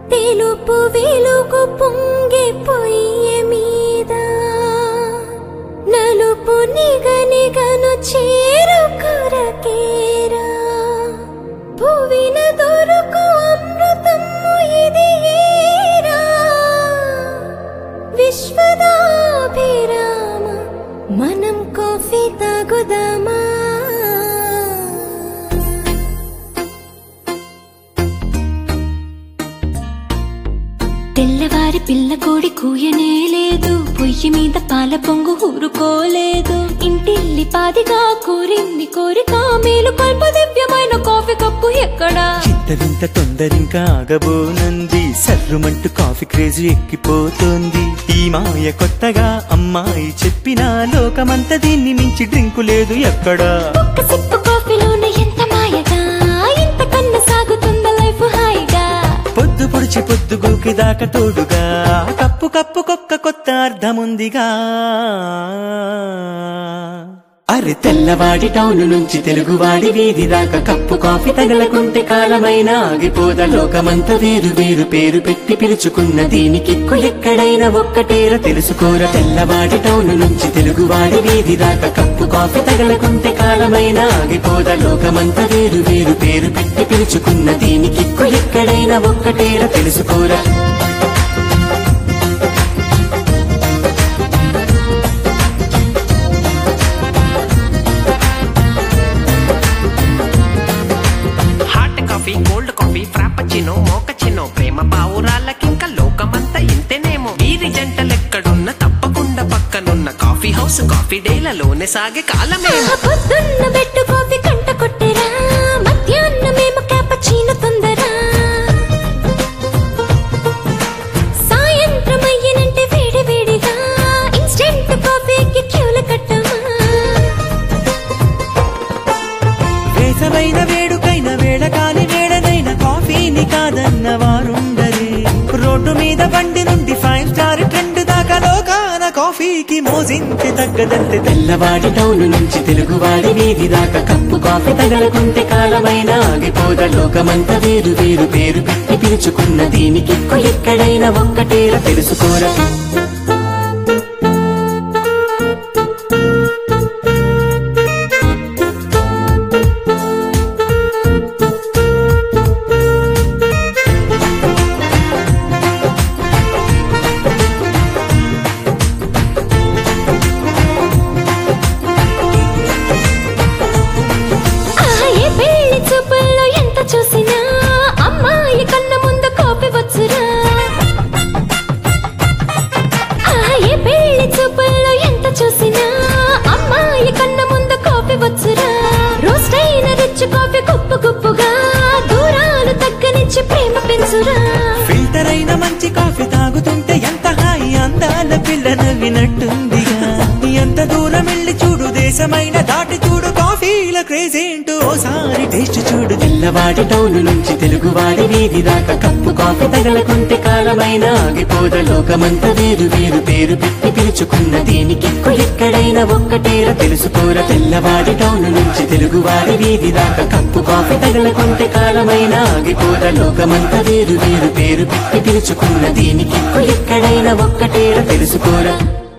తెలుపు వెలుగు పొంగి పొయ్యి మీద నలుపు నిగ నిగను చేరు కొరకేరా భువిన దొరుకు అమృతము ఇది ఏరా విశ్వదాభిరామ మనం కాఫీ తాగుదామా తెల్లవారి పిల్ల కోడి కూయనే లేదు పొయ్యి మీద పాల పొంగు ఊరుకోలేదు ఇంటిల్లి పాదిగా కోరింది కోరిక మేలు కల్ప దివ్యమైన కాఫీ కప్పు ఎక్కడా ఇంత వింత తొందరింకా ఆగబోనంది సర్రుమంటూ కాఫీ క్రేజ్ ఎక్కిపోతోంది ఈ మాయ కొత్తగా అమ్మాయి చెప్పిన లోకమంతా దీన్ని మించి డ్రింకు లేదు ఎక్కడా ఒక్క సిప్పు కాఫీలోన ఎంత మాయగా ఇంత కన్నా సాగుతుందా లైఫ్ హాయిగా పొద్దు పొడిచి పొద్దు గూకి దాకా తోడుగా కప్పు కప్పు కొక్క కొత్త అర్థముందిగా అరే తెల్లవాడి టౌన్ నుంచి తెలుగువాడి వీధి దాకా కప్పు కాఫీ తగలకుంటే కాలమైన ఆగిపోద లోకమంతా వేరు వేరు పేరు పెట్టి పిలుచుకున్న దీనికిక్కు ఎక్కడైనా ఒక్కటేర తెలుసుకోర తెల్లవాడి టౌన్ నుంచి తెలుగువాడి వీధి దాకా కప్పు కాఫీ తగలకుంటే కాలమైన ఆగిపోద లోకమంతా వేరు వేరు పేరు పెట్టి పిలుచుకున్న దీనికిక్కు ఎక్కడైనా ఒక్కటేర తెలుసుకోరా hot coffee cold coffee frappuccino mochaccino ప్రేమ పావురాళ్ళకింక లోకమంతా ఇంతేనేమో వీరి జంటలెక్కడున్న తప్పకుండా పక్కనున్న కాఫీ హౌస్ కాఫీ డేలలోనే సాగే కాలమేమో పొద్దున్న బెట్టు కాఫీ కంట కొట్టెరా మధ్యాహ్నమేమో క్యాపచీనో తొందర సాయంత్రం అయ్యనంటే వేడి వేడిగా ఇన్స్టెంట్ కాఫీకి క్యూలు కట్టమా వేసవైన వేడుకైన వేళ కాని వేళనైన కాఫీని కాదన్న వారుండరే రోడ్డు మీద బండి నుండి ఫైవ్ స్టార్ ట్రెండ్ దాకా లోకాన కాఫీకి మోసించి తగ్గదంతే తెల్లవాడి టౌన్ నుంచి తెలుగువాడి వీధి దాకా కప్పు కాఫీ తగలకుంటే కాలమైన ఆగిపోద లోకమంతా వేరు వేరు పేరు పెట్టి పిలుచుకున్న దీనికి ఎక్కడైనా ఒక్కటేర తెలుసుకోరా ఆహా, ఏ పెళ్లి చూపుల్లో ఎంత చూసినా అమ్మాయి కన్న ముందు కాపీ వచ్చురా ఆహా, ఏ పెళ్లి చూపుల్లో ఎంత చూసినా అమ్మాయి కన్న ముందు కాపీ వచ్చురా రోస్ట్ అయిన రిచ్ కాఫీ గుప్పు గుప్పుగా దూరాలు తగ్గనిచ్చి ప్రేమ పెంచురా ఫిల్టర్ అయిన మంచి కాఫీ తాగుతుంటే ఎంత హాయి అందాల పిల్ల నవ్వినట్టుందిగా ఎంత దూరం వెళ్ళి చూడు దేశమైన దాటి చూడు కాఫీల క్రేజ్ ఏంటో ఓసారి టేస్ట్ చూడు తెల్లవాడి టౌన్ నుంచి తెలుగువాడి వీధి దాకా కప్పు కాఫీ తగలకుంటే కాలమైన ఆగిపోద లోకమంతా వేరు వేరు పేరు పెట్టి పిలుచుకున్న దీనికి ఎక్కడైనా ఒక్కటేర తెలుసుకోర తెల్లవాడి టౌన్ నుంచి తెలుగువాడి వీధి దాకా కప్పు కాఫీ తగలకుంటే కాలమైన ఆగిపోద లోకమంతా వేరు వేరు పేరు పెట్టి పిలుచుకున్న దీనికి ఎక్కడైనా ఒక్కటేర తెలుసుకోరా